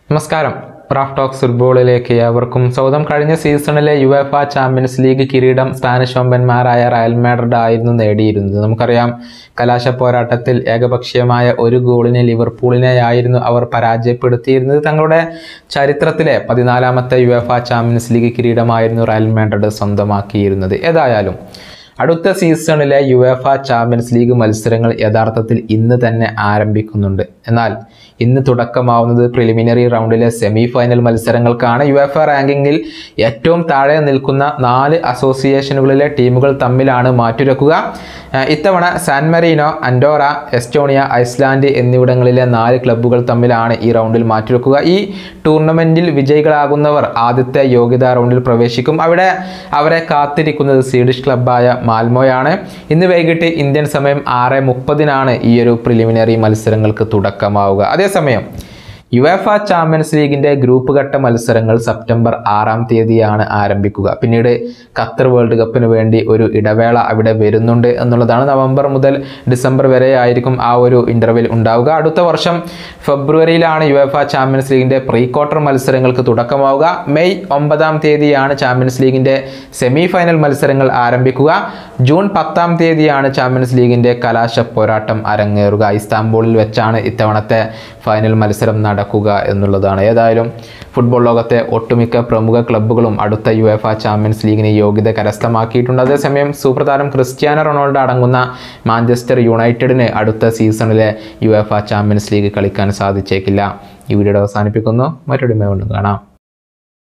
നമസ്കാരം Raf talks ഫുട്ബോളിലേക്ക് ഏവർക്കും സ്വാഗതം കഴിഞ്ഞ സീസണിലെ യു എഫ ചാമ്പ്യൻസ് ലീഗ് കിരീടം സ്പാനിഷ് വമ്പന്മാരായ റയൽ മാഡ്രിഡ് ആയിരുന്നു നേടിയിരുന്നത് നമുക്കറിയാം കലാശ പോരാട്ടത്തിൽ ഏകപക്ഷീയമായ ഒരു ഗോളിന് ലിവർപൂളിനെയായിരുന്നു അവർ പരാജയപ്പെടുത്തിയിരുന്നത് തങ്ങളുടെ ചരിത്രത്തിലെ പതിനാലാമത്തെ യു എഫ ചാമ്പ്യൻസ് ലീഗ് കിരീടമായിരുന്നു റയൽ മാഡ്രിഡ് സ്വന്തമാക്കിയിരുന്നത് ഏതായാലും അടുത്ത സീസണിലെ യു എഫ ചാമ്പ്യൻസ് ലീഗ് മത്സരങ്ങൾ യഥാർത്ഥത്തിൽ ഇന്ന് തന്നെ ആരംഭിക്കുന്നുണ്ട് എന്നാൽ ഇന്ന് തുടക്കമാവുന്നത് പ്രിലിമിനറി റൗണ്ടിലെ സെമി ഫൈനൽ മത്സരങ്ങൾക്കാണ് യു എഫ റാങ്കിങ്ങിൽ ഏറ്റവും താഴെ നിൽക്കുന്ന നാല് അസോസിയേഷനുകളിലെ ടീമുകൾ തമ്മിലാണ് മാറ്റുരക്കുക ഏഹ് ഇത്തവണ San Marino Andorra Estonia Iceland എന്നിവിടങ്ങളിലെ നാല് ക്ലബ്ബുകൾ തമ്മിലാണ് ഈ റൗണ്ടിൽ മാറ്റുരക്കുക ഈ ടൂർണമെന്റിൽ വിജയികളാകുന്നവർ ആദ്യത്തെ യോഗ്യതാ റൗണ്ടിൽ പ്രവേശിക്കും അവിടെ അവരെ കാത്തിരിക്കുന്നത് സ്വീഡിഷ് ക്ലബ്ബായ മാൽമോയാണ് ഇന്ന് വൈകിട്ട് ഇന്ത്യൻ സമയം ആറ് മുപ്പതിനാണ് ഈ ഒരു പ്രിലിമിനറി മത്സരങ്ങൾക്ക് തുടക്കമാവുക അതേസമയം യുവേഫ ചാമ്പ്യൻസ് ലീഗിന്റെ ഗ്രൂപ്പ് ഘട്ട മത്സരങ്ങൾ സെപ്റ്റംബർ ആറാം തീയതിയാണ് ആരംഭിക്കുക പിന്നീട് ഖത്തർ വേൾഡ് കപ്പിന് വേണ്ടി ഒരു ഇടവേള അവിടെ വരുന്നുണ്ട് എന്നുള്ളതാണ് നവംബർ മുതൽ ഡിസംബർ വരെ ആയിരിക്കും ആ ഒരു ഇന്റർവെൽ ഉണ്ടാവുക അടുത്ത വർഷം ഫെബ്രുവരിയിലാണ് യുവേഫ ചാമ്പ്യൻസ് ലീഗിന്റെ പ്രീ ക്വാർട്ടർ മത്സരങ്ങൾക്ക് തുടക്കമാവുക മെയ് ഒമ്പതാം തീയതിയാണ് ചാമ്പ്യൻസ് ലീഗിന്റെ സെമി ഫൈനൽ മത്സരങ്ങൾ ആരംഭിക്കുക ജൂൺ പത്താം തീയതിയാണ് ചാമ്പ്യൻസ് ലീഗിന്റെ കലാശ പോരാട്ടം അരങ്ങേറുക ഇസ്താംബൂളിൽ വെച്ചാണ് ഇത്തവണത്തെ ഫൈനൽ മത്സരം നടക്കുക എന്നുള്ളതാണ് ഏതായാലും ഫുട്ബോൾ ലോകത്തെ ഒട്ടുമിക്ക പ്രമുഖ ക്ലബ്ബുകളും അടുത്ത യു എഫ ചാമ്പ്യൻസ് ലീഗിന് യോഗ്യത കരസ്ഥമാക്കിയിട്ടുണ്ട് അതേസമയം സൂപ്പർ താരം ക്രിസ്ത്യാനോ റൊണാൾഡോ അടങ്ങുന്ന മാഞ്ചസ്റ്റർ യുണൈറ്റഡിന് അടുത്ത സീസണിലെ യു എഫ ചാമ്പ്യൻസ് ലീഗ് കളിക്കാൻ സാധിച്ചേക്കില്ല ഈ വീഡിയോ അവസാനിപ്പിക്കുന്നു മറ്റൊരു വീണ്ടും കാണാം